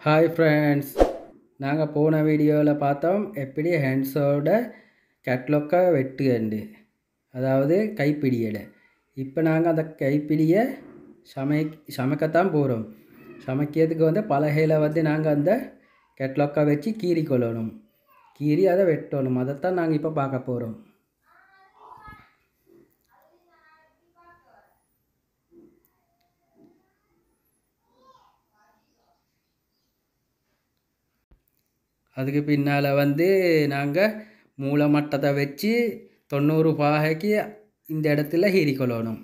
hi friends நாங்கள் போன வீடியோவில் பார்த்தோம் எப்படி ஹேண்ட்ஸோட கேட்லாக்கை வெட்டுகண்டு அதாவது கைப்பிடியலை இப்போ நாங்கள் அந்த கைப்பிடியை சமை சமைக்கத்தான் போகிறோம் சமைக்கிறதுக்கு வந்து பலகையில் வந்து நாங்கள் அந்த கேட்லாக்கை வச்சு கீறி கொள்ளணும் கீறி அதை வெட்டணும் அதைத்தான் நாங்கள் இப்போ பார்க்க போகிறோம் அதுக்கு பின்னால் வந்து நாங்கள் மூளை மட்டத்தை வச்சு தொண்ணூறு பாகைக்கு இந்த இடத்துல ஹீரிக்கொள்ளணும்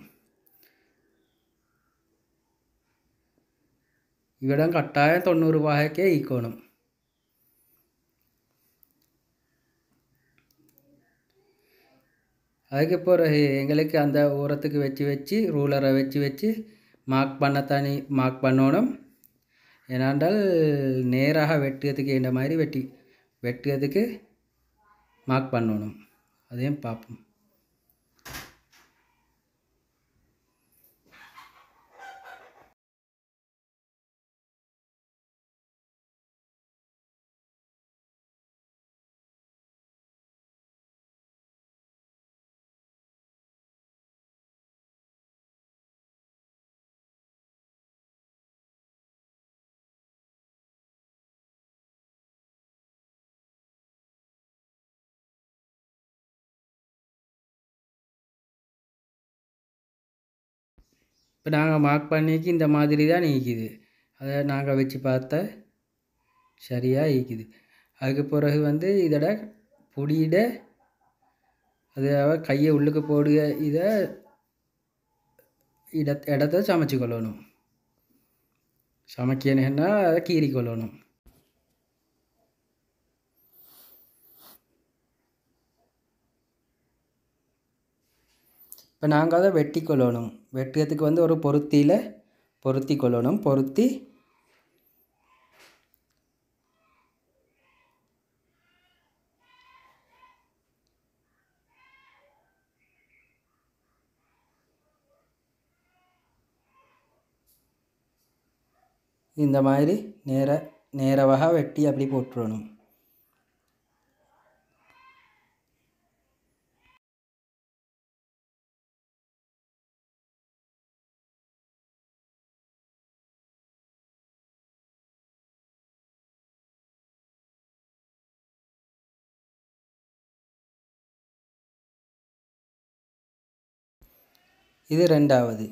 இவிடம் கட்டாயம் தொண்ணூறு பாகைக்கே ஈக்கணும் அதுக்கு பிறகு எங்களுக்கு அந்த ஓரத்துக்கு வச்சு வச்சு ரூலரை வச்சு வச்சு மார்க் பண்ண தனி மார்க் பண்ணணும் ஏனென்றால் நேராக வெட்டுறதுக்கு இந்த மாதிரி வெட்டி வெட்டுறதுக்கு மார்க் பண்ணணும் அதையும் பார்ப்போம் இப்போ நாங்கள் மார்க் பண்ணிக்கு இந்த மாதிரி தான் நீக்குது அதை நாங்கள் வச்சு பார்த்த சரியாக ஈக்குது அதுக்கு பிறகு வந்து இதோட பொடியிட அது கையை உள்ளுக்கு போடுக இதை இட இடத்த சமைச்சு கொள்ளணும் சமைக்கணுன்னா அதை கீறி கொள்ளணும் இப்போ நாங்கள் அதை வெட்டி கொள்ளணும் வெட்டுறதுக்கு வந்து ஒரு பொருத்தியில் பொருத்தி கொள்ளணும் பொருத்தி இந்த மாதிரி நேர நேரவாக வெட்டி அப்படி போட்டுறணும் இது ரெண்டாவது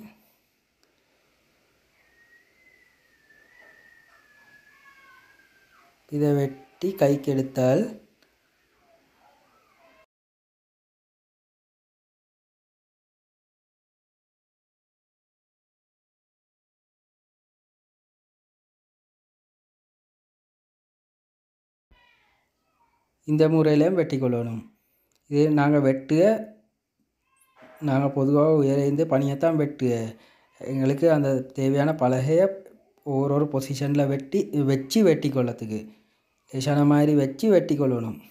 இதை வெட்டி கைக்கு எடுத்தால் இந்த முறையிலையும் வெட்டி கொள்ளணும் இது நாங்கள் வெட்டுக நாங்கள் பொதுவாக உயர்ந்து பணியைத்தான் வெட்டு எங்களுக்கு அந்த தேவையான பலகையை ஒரு ஒரு பொசிஷனில் வெட்டி வச்சு வெட்டி கொள்ளத்துக்கு லேசான மாதிரி வச்சு வெட்டி கொள்ளணும்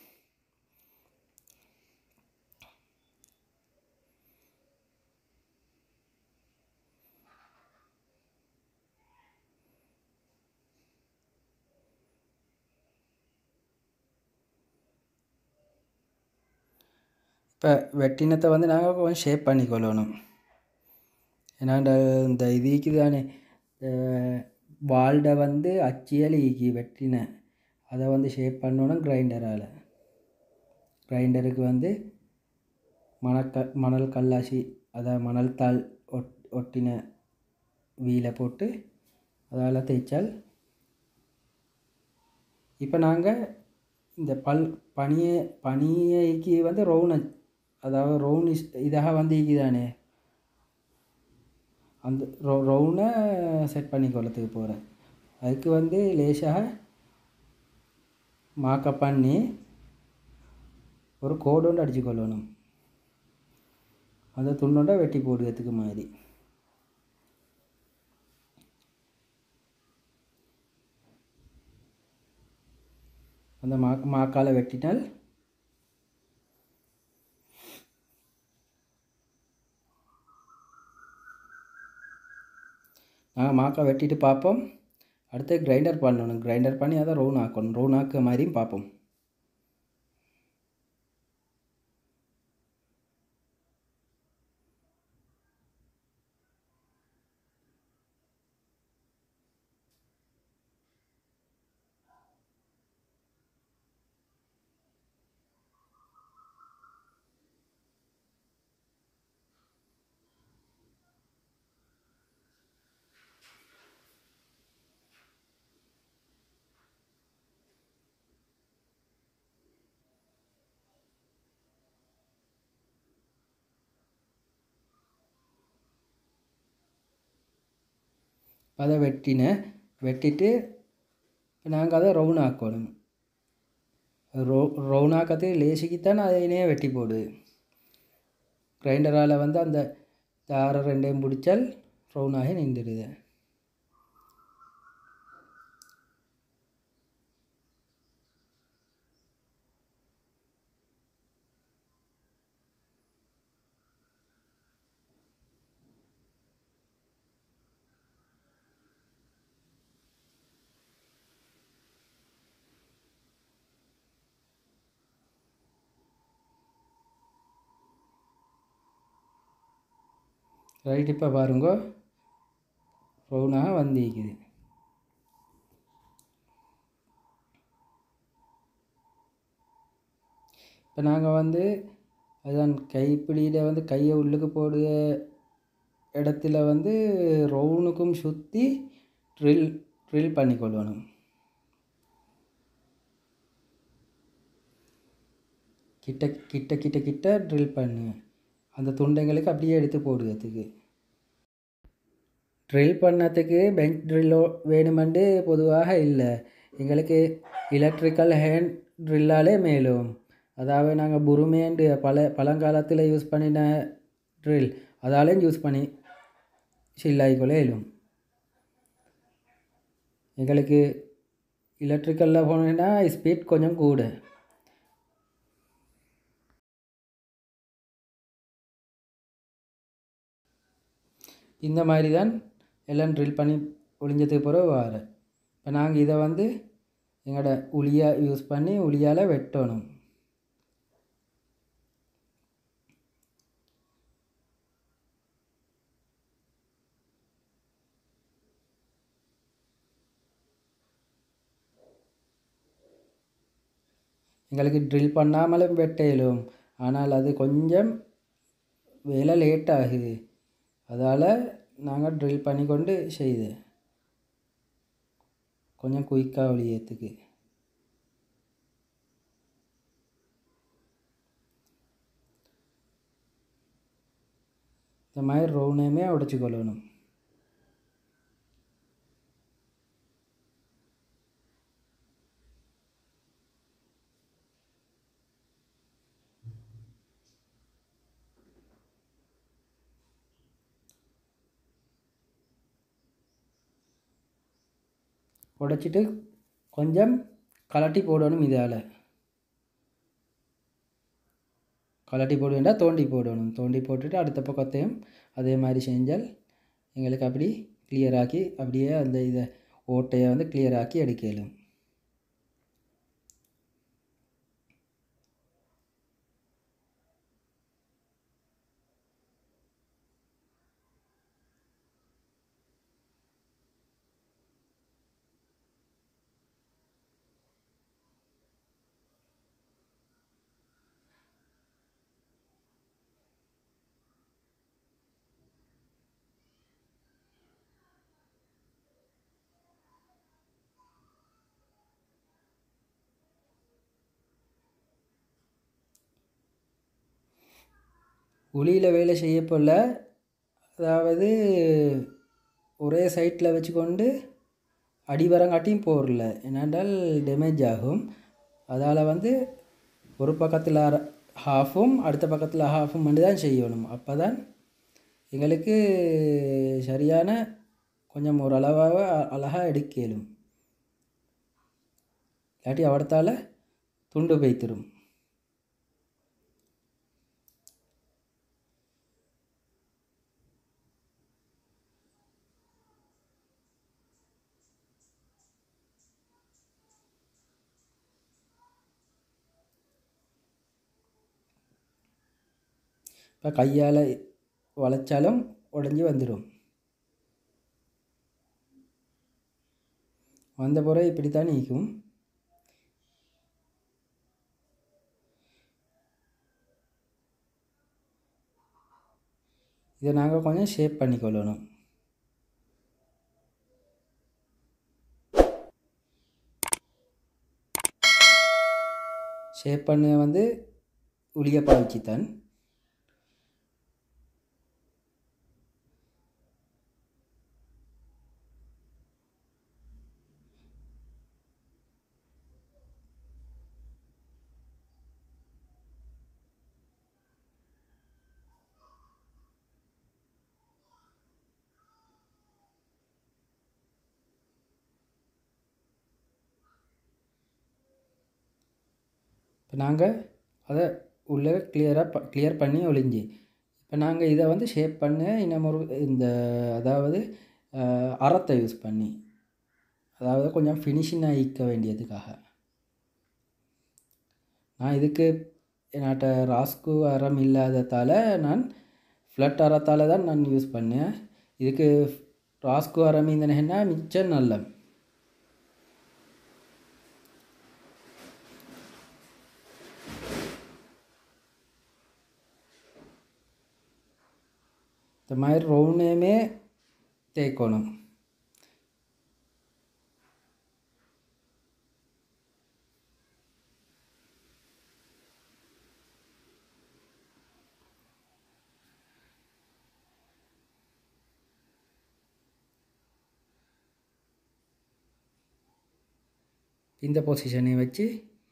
இப்போ வெட்டினத்தை வந்து நாங்கள் கொஞ்சம் ஷேப் பண்ணி கொள்ளணும் ஏன்னா இந்த இது ஈக்குது தானே வால்டை வந்து அச்சியல் ஈக்கி வெட்டின அதை வந்து ஷேப் பண்ணணும் கிரைண்டரால் கிரைண்டருக்கு வந்து மணக்க மணல் கல்லாசி அதை மணல் தாள் ஒட் ஒட்டின வீலை போட்டு அதால் தேய்ச்சால் இப்போ நாங்கள் இந்த பல் பனியை பனியைக்கு வந்து ரவுன அதாவது ரவுன் இதாக வந்து ஈக்குதானே அந்த ரோ ரவுனை செட் பண்ணி கொள்ளத்துக்கு போகிறேன் அதுக்கு வந்து லேசாக மாக்கப் பண்ணி ஒரு கோடு ஒன்று அடித்து கொள்ளணும் அந்த துண்டோட வெட்டி போடுறதுக்கு மாதிரி அந்த மா மாக்கால் வெட்டினால் நாங்கள் மாக்காய் வெட்டிட்டு பார்ப்போம் அடுத்து கிரைண்டர் பண்ணணும் கிரைண்டர் பண்ணி அதை ரவுன் ஆக்கணும் ரவுன் ஆக்க மாதிரியும் பார்ப்போம் அதை வெட்டினேன் வெட்டிட்டு நாங்கள் அதை ரவுன் ஆக்கணும் ரோ ரவுன் ஆக்கிறது லேசிக்குத்தான் அதையே வெட்டி போடுது கிரைண்டரால் வந்து அந்த தார ரெண்டையும் பிடிச்சால் ரவுன் ஆகி நின்றுடுது ரைட் இப்போ பாருங்க ரவுனாக வந்திருக்குது இப்போ நாங்கள் வந்து அதுதான் கைப்பிடியில் வந்து கையை உள்ளுக்கு போடுற இடத்துல வந்து ரவுனுக்கும் சுற்றி ட்ரில் ட்ரில் பண்ணிக்கொள்ளணும் கிட்ட கிட்ட கிட்ட கிட்ட ட்ரில் பண்ணு அந்த துண்டைங்களுக்கு அப்படியே எடுத்து போடுறதுக்கு ட்ரில் பண்ணதுக்கு பெஞ்ச் ட்ரில்லோ வேணுமெண்டு பொதுவாக இல்லை எங்களுக்கு எலக்ட்ரிக்கல் ஹேண்ட் ட்ரில்லாலே மேலும் அதாவது நாங்கள் புருமேண்டு பல பழங்காலத்தில் யூஸ் பண்ணின ட்ரில் அதாலேயும் யூஸ் பண்ணி சில்லாய்க்கொள்ள இயலும் எங்களுக்கு எலக்ட்ரிக்கலில் போனோன்னா ஸ்பீட் கொஞ்சம் கூட இந்த மாதிரி தான் எல்லாம் ட்ரில் பண்ணி ஒளிஞ்சதுக்கு பிறகு வர இப்போ நாங்கள் இதை வந்து எங்களோட உளியை யூஸ் பண்ணி உளியால் வெட்டணும் எங்களுக்கு ட்ரில் பண்ணாமலும் வெட்ட இயலும் ஆனால் அது கொஞ்சம் வேலை லேட் ஆகுது அதால் நாங்கள் ட்ரில் பண்ணி கொண்டு செய்து கொஞ்சம் குயிக்காக ஒளியத்துக்கு இந்த மாதிரி ரவுனையுமே உடச்சி கொள்ளணும் உடைச்சிட்டு கொஞ்சம் கலட்டி போடணும் இதால் கலட்டி போட வேண்டாம் தோண்டி போடணும் தோண்டி போட்டுட்டு அடுத்த பக்கத்தையும் அதே மாதிரி செஞ்சால் எங்களுக்கு அப்படி கிளியராக்கி அப்படியே அந்த இதை ஓட்டையை வந்து கிளியராக்கி எடுக்கலும் உளியில் வேலை செய்ய போல் அதாவது ஒரே சைட்டில் வச்சுக்கொண்டு அடிவரங்காட்டியும் போடல என்னென்றால் டேமேஜ் ஆகும் அதால் வந்து ஒரு பக்கத்தில் ஹாஃபும் அடுத்த பக்கத்தில் ஹாஃபும் மட்டும் தான் செய்யணும் அப்போ தான் எங்களுக்கு சரியான கொஞ்சம் ஒரு அளவாக அழகாக எடுக்கலும் இல்லாட்டி அவடத்தால் துண்டு பைத்திரும் இப்போ கையால் வளைச்சாலும் உடஞ்சி வந்துடும் வந்த பிறகு இப்படி தான் நீக்கும் இதை நாங்கள் கொஞ்சம் ஷேப் பண்ணிக்கொள்ளணும் ஷேப் பண்ண வந்து உளிய பாவிச்சு தான் இப்போ நாங்கள் அதை உள்ளே கிளியராக ப கிளியர் பண்ணி ஒளிஞ்சி இப்போ நாங்கள் இதை வந்து ஷேப் பண்ண இன்னும் ஒரு இந்த அதாவது அஹ், அறத்தை யூஸ் பண்ணி அதாவது கொஞ்சம் ஃபினிஷிங் ஆகிக்க வேண்டியதுக்காக நான் இதுக்கு என்கிட்ட ராஸ்கு அறம் இல்லாததால் நான் ஃப்ளட் அறத்தால் தான் நான் யூஸ் பண்ணேன் இதுக்கு ராஸ்கு அறம் இருந்தேன்னா மிச்சம் நல்ல இந்த மாதிரி ரவுண்டுமே தேய்க்கணும் இந்த பொசிஷனை வச்சு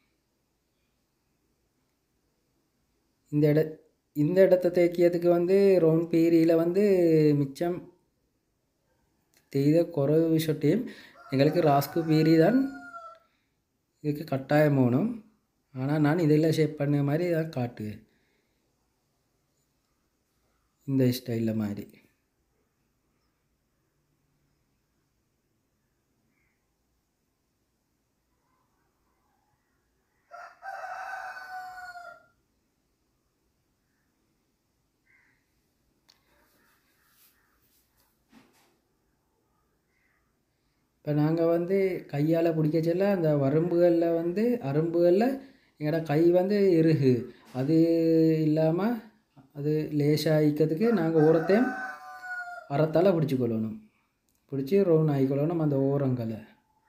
இந்த இட இந்த இடத்த தேய்க்கிறதுக்கு வந்து ரவுண்ட் பீரியில் வந்து மிச்சம் செய்த குறைவு சொட்டியும் எங்களுக்கு ராஸ்கு பீரி தான் இதுக்கு கட்டாயம் போகணும் ஆனால் நான் இதில் ஷேப் பண்ண மாதிரி தான் காட்டுவேன் இந்த ஸ்டைலில் மாதிரி இப்போ நாங்கள் வந்து கையால் பிடிக்க சொல்ல அந்த வரம்புகளில் வந்து அரும்புகளில் எங்களோட கை வந்து இறுகு அது இல்லாமல் அது லேசாக ஆயிக்கிறதுக்கு நாங்கள் ஓரத்தையும் அறத்தால் பிடிச்சிக்கொள்ளணும் பிடிச்சி ரவுண்ட் ஆகிக்கொள்ளணும் அந்த ஓரங்களை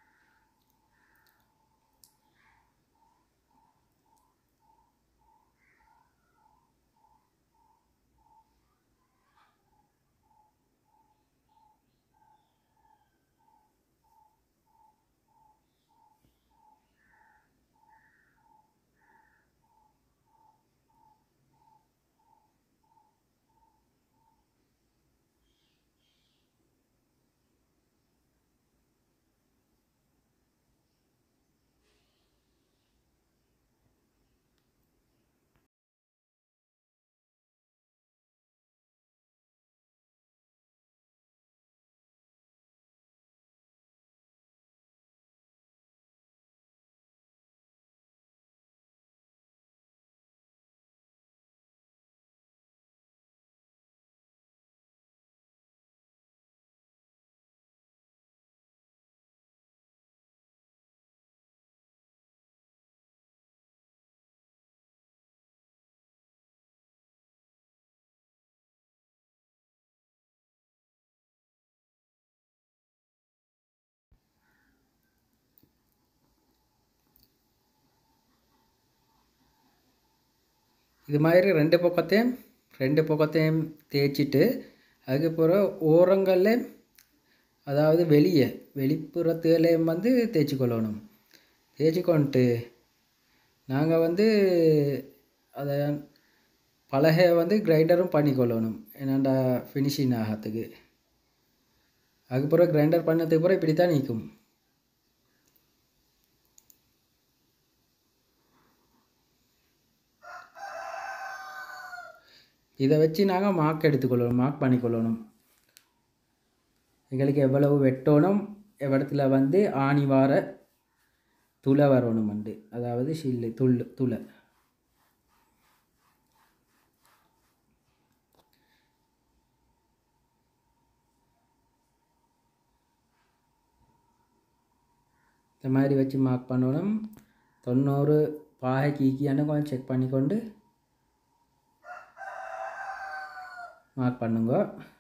இது மாதிரி ரெண்டு பக்கத்தையும் ரெண்டு பக்கத்தையும் தேய்ச்சிட்டு அதுக்கப்புறம் ஓரங்களில் அதாவது வெளியே வெளிப்புறத்துலேயும் வந்து தேய்ச்சி கொள்ளணும் தேய்ச்சி கொண்டுட்டு நாங்கள் வந்து அதை பலகையை வந்து கிரைண்டரும் பண்ணிக்கொள்ளணும் என்னண்டா ஃபினிஷிங் ஆகிறதுக்கு அதுக்கப்புறம் கிரைண்டர் பண்ணதுக்கு அப்புறம் இப்படி தான் நிற்கும் இதை வச்சு நாங்கள் மார்க் எடுத்துக்கொள்ளணும் மார்க் பண்ணிக்கொள்ளணும் எங்களுக்கு எவ்வளவு வெட்டணும் எவ்விடத்துல வந்து ஆணி வார துளை வரணும் உண்டு அதாவது ஷில்லு துள் துளை இந்த மாதிரி வச்சு மார்க் பண்ணணும் தொண்ணூறு பாகை கீக்கியான்னு கொஞ்சம் செக் பண்ணிக்கொண்டு மார்க் பண்ணுங்க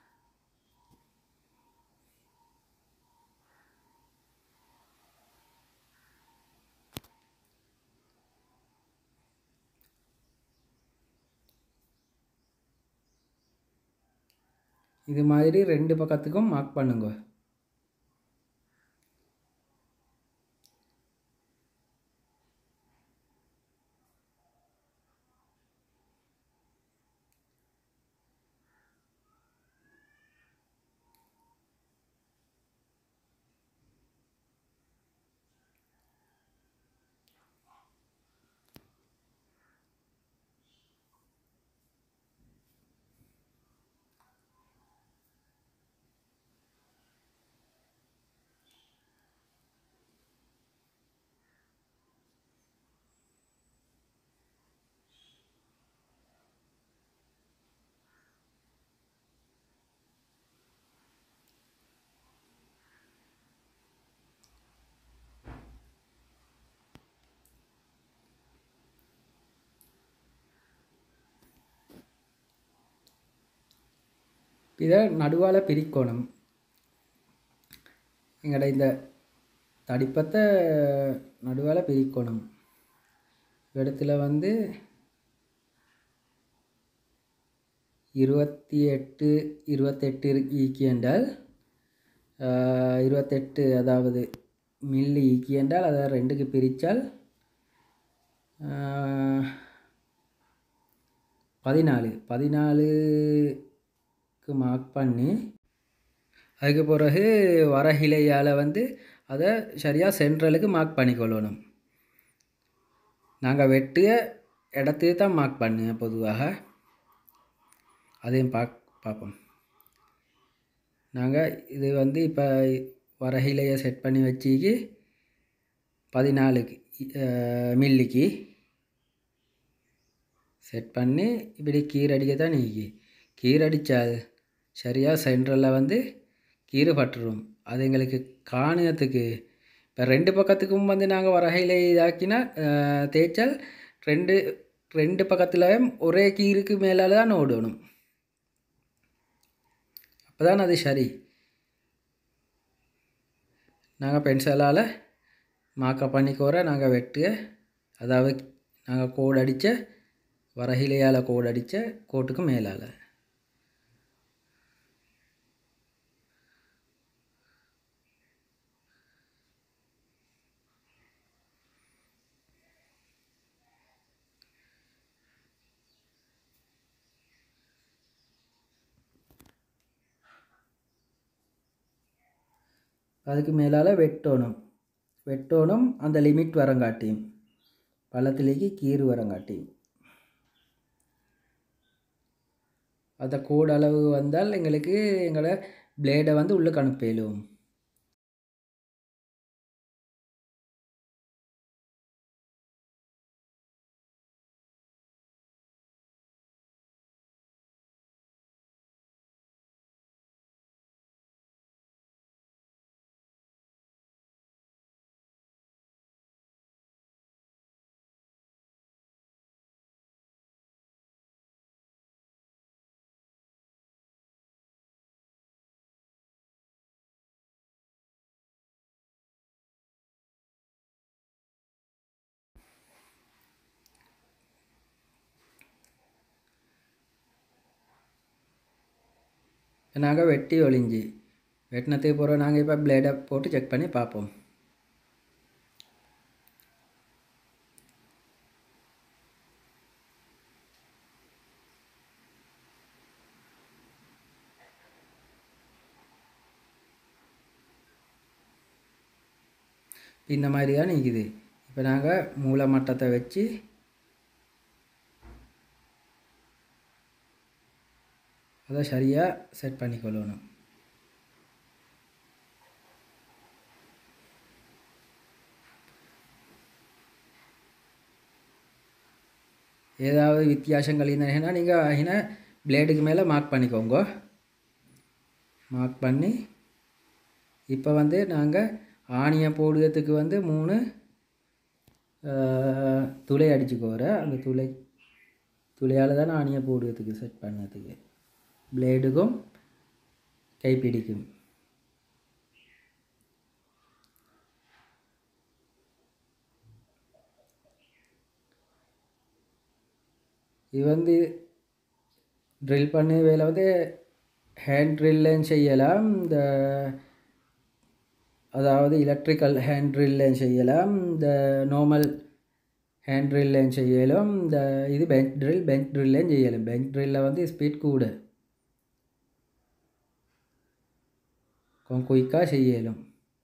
இது மாதிரி ரெண்டு பக்கத்துக்கும் மார்க் பண்ணுங்க இதை நடுவால் பிரிக்கணும் எங்களோட இந்த தடிப்பத்தை நடுவால் பிரிக்கணும் இடத்துல வந்து இருபத்தி எட்டு இருபத்தெட்டு ஈக்கி என்றால் ஆஹ், இருபத்தெட்டு அதாவது மில்லி ஈக்கி என்றால் அதை ரெண்டுக்கு பிரித்தால் பதினாலு பதினாலுக்கு மார்க் பண்ணி அதுக்கு பிறகு வரகிளையால் வந்து அதை சரியாக சென்ட்ரலுக்கு மார்க் பண்ணிக்கொள்ளணும் நாங்கள் வெட்டிய இடத்துக்கு தான் மார்க் பண்ணுவேன் பொதுவாக அதையும் பாக் பார்ப்போம் நாங்கள் இது வந்து இப்போ வரகிலையை செட் பண்ணி வச்சிக்கு பதினாலுக்கு அஹ், மில்லிக்கு செட் பண்ணி இப்படி கீரடிக்க தான் நீக்கி கீரடித்தால் சரியாக சென்ட்ரலில் வந்து கீறு பட்டுரும் அது எங்களுக்கு காணியத்துக்கு இப்போ ரெண்டு பக்கத்துக்கும் வந்து நாங்கள் வரகையில் இதாக்கினா அஹ், தேய்ச்சால் ரெண்டு ரெண்டு பக்கத்துலையும் ஒரே கீருக்கு மேலால் தான் ஓடணும் அப்போ தான் அது சரி நாங்கள் பென்சிலால் மாக்கப் பண்ணிக்கோர நாங்கள் வெட்டிய அதாவது நாங்கள் கோடு அடித்த வரகிலையால் கோடு அடித்த கோட்டுக்கு மேலால் அதுக்கு மேலால் வெட்டணும் வெட்டணும் அந்த லிமிட் வரங்காட்டியும் பள்ளத்திலேக்கு கீறு வரங்காட்டியும் அந்த கோடு அளவு வந்தால் எங்களுக்கு எங்களோட பிளேடை வந்து உள்ளுக்கு அனுப்பிடும் நாங்கள் வெட்டி ஒளிஞ்சி வெட்டினத்துக்கு பிறகு நாங்கள் இப்போ பிளேடை போட்டு செக் பண்ணி பார்ப்போம் இந்த மாதிரி தான் நிற்குது இப்போ நாங்கள் மூல மட்டத்தை வச்சு அதை சரியாக செட் பண்ணிக்கொள்ளணும் ஏதாவது வித்தியாசங்கள் இருந்ததுன்னா நீங்கள் ஆகின பிளேடுக்கு மேலே மார்க் பண்ணிக்கோங்க மார்க் பண்ணி இப்போ வந்து நாங்கள் ஆணியை போடுறதுக்கு வந்து மூணு அஹ், துளை அடிச்சுக்கோற அந்த துளை துளையால் தான் ஆணியை போடுறதுக்கு செட் பண்ணதுக்கு பிளேடுக்கும் கைப்பிடிக்கும் இது வந்து ட்ரில் பண்ண வேலை வந்து ஹேண்ட் ட்ரில்லையும் செய்யலாம் இந்த அதாவது எலக்ட்ரிக்கல் ஹேண்ட் ட்ரில்லையும் செய்யலாம் இந்த நார்மல் ஹேண்ட் ட்ரில்லையும் செய்யலாம் இந்த இது பெஞ்ச் ட்ரில் பெஞ்ச் ட்ரில்லையும் செய்யலாம் பெஞ்ச் ட்ரில்லில் வந்து ஸ்பீட் கூட கொஞ்சம் குயிக்காக செய்யலாம்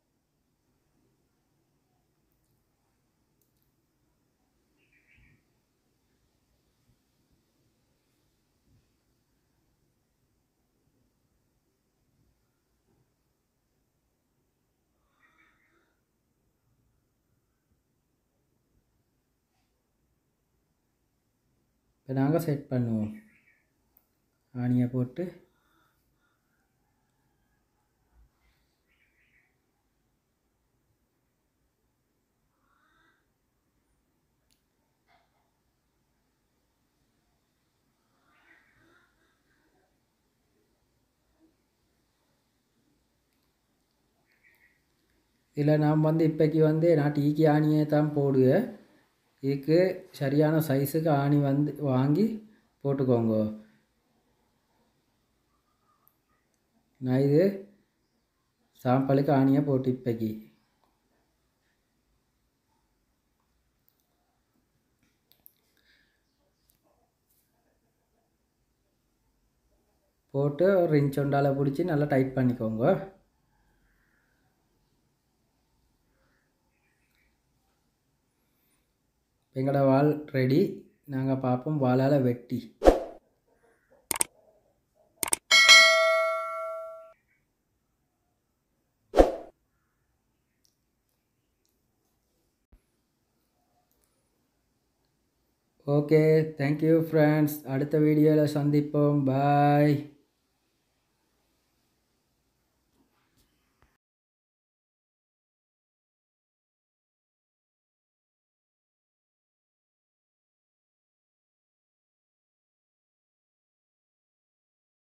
இப்போ நாங்கள் செட் பண்ணுவோம் ஆணியை போட்டு இதில் நாம் வந்து இப்போக்கி வந்து நான் டீக்கு ஆணியை தான் போடுவேன் இதுக்கு சரியான சைஸுக்கு ஆணி வந்து வாங்கி போட்டுக்கோங்க நான் இது சாம்பலுக்கு ஆணியை போட்டு இப்போக்கி போட்டு ஒரு ரிஞ்ச் ஒண்டால பிடிச்சி நல்லா டைட் பண்ணிக்கோங்க எங்களோட வால் ரெடி நாங்கள் பார்ப்போம் வாளால் வெட்டி ஓகே தேங்க்யூ ஃப்ரெண்ட்ஸ் அடுத்த வீடியோவில் சந்திப்போம் பாய்